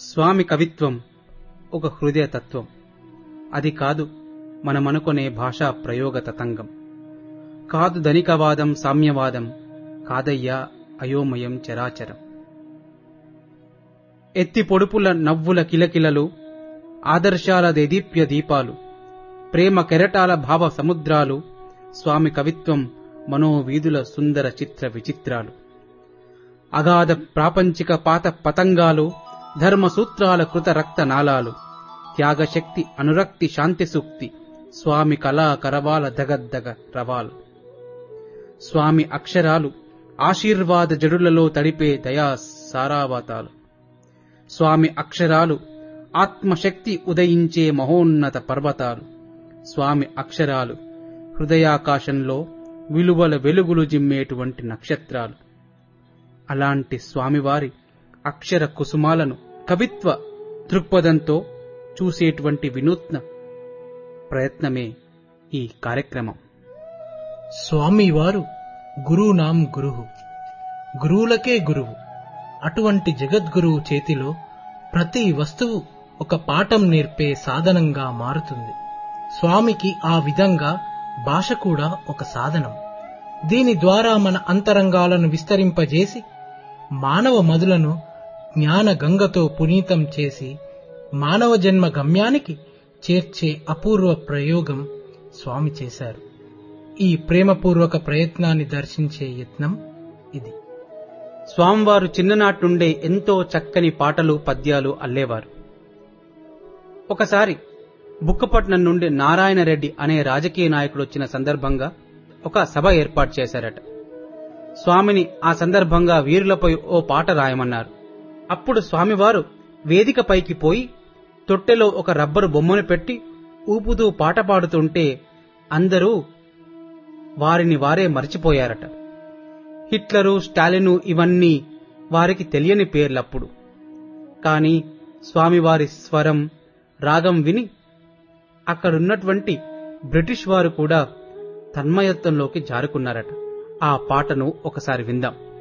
స్వామి కవిత్వం ఒక హృదయ తత్వం అది కాదు మనమనుకునే భాషా ప్రయోగ తతంగం కాదు ధనికవాదం సామ్యవాదం కాదయ్యా అయోమయం చరాచరం ఎత్తి పొడుపుల నవ్వుల కిలకిలలు ఆదర్శాల దేదీప్య దీపాలు ప్రేమ కెరటాల భావ సముద్రాలు స్వామి కవిత్వం మనోవీధుల సుందర చిత్ర విచిత్రాలు అగాధ ప్రాపంచిక పాత పతంగాలు ధర్మ సూత్రాల కృత రక్త నాళాలు త్యాగశక్తి అనురక్తి శాంతి సూక్తి స్వామి కళా కరవాల దగద్దగ రవాలు స్వామి అక్షరాలు ఆశీర్వాద జడులలో తడిపే దయా సారావతాలు స్వామి అక్షరాలు ఆత్మశక్తి ఉదయించే మహోన్నత పర్వతాలు స్వామి అక్షరాలు హృదయాకాశంలో విలువల వెలుగులు జిమ్మేటువంటి నక్షత్రాలు అలాంటి స్వామివారి అక్షర కుసుమాలను కవిత్వ దృక్పథంతో చూసేటువంటి వినూత్న ప్రయత్నమే ఈ కార్యక్రమం స్వామివారు గురునాం గురువు గురువులకే గురువు అటువంటి జగద్గురువు చేతిలో ప్రతి వస్తువు ఒక పాఠం నేర్పే సాధనంగా మారుతుంది స్వామికి ఆ విధంగా భాష కూడా ఒక సాధనం దీని ద్వారా మన అంతరంగాలను విస్తరింపజేసి మానవ మదులను జ్ఞాన గంగతో పునీతం చేసి మానవ జన్మ గమ్యానికి చేర్చే అపూర్వ ప్రయోగం స్వామి చేశారు ఈ ప్రేమపూర్వక ప్రయత్నాన్ని దర్శించే యత్నం ఇది స్వామివారు చిన్ననాటి నుండే ఎంతో చక్కని పాటలు పద్యాలు అల్లేవారు ఒకసారి బుక్కపట్నం నుండి నారాయణ రెడ్డి అనే రాజకీయ నాయకుడు వచ్చిన సందర్భంగా ఒక సభ ఏర్పాటు చేశారట స్వామిని ఆ సందర్భంగా వీరులపై ఓ పాట రాయమన్నారు అప్పుడు స్వామివారు వేదికపైకి పోయి తొట్టెలో ఒక రబ్బరు బొమ్మను పెట్టి ఊపుతూ పాట పాడుతుంటే అందరూ వారిని వారే మర్చిపోయారట హిట్లరు స్టాలిను ఇవన్నీ వారికి తెలియని పేర్లప్పుడు కాని స్వామివారి స్వరం రాగం విని అక్కడున్నటువంటి బ్రిటిష్ వారు కూడా తన్మయత్వంలోకి జారుకున్నారట ఆ పాటను ఒకసారి విందాం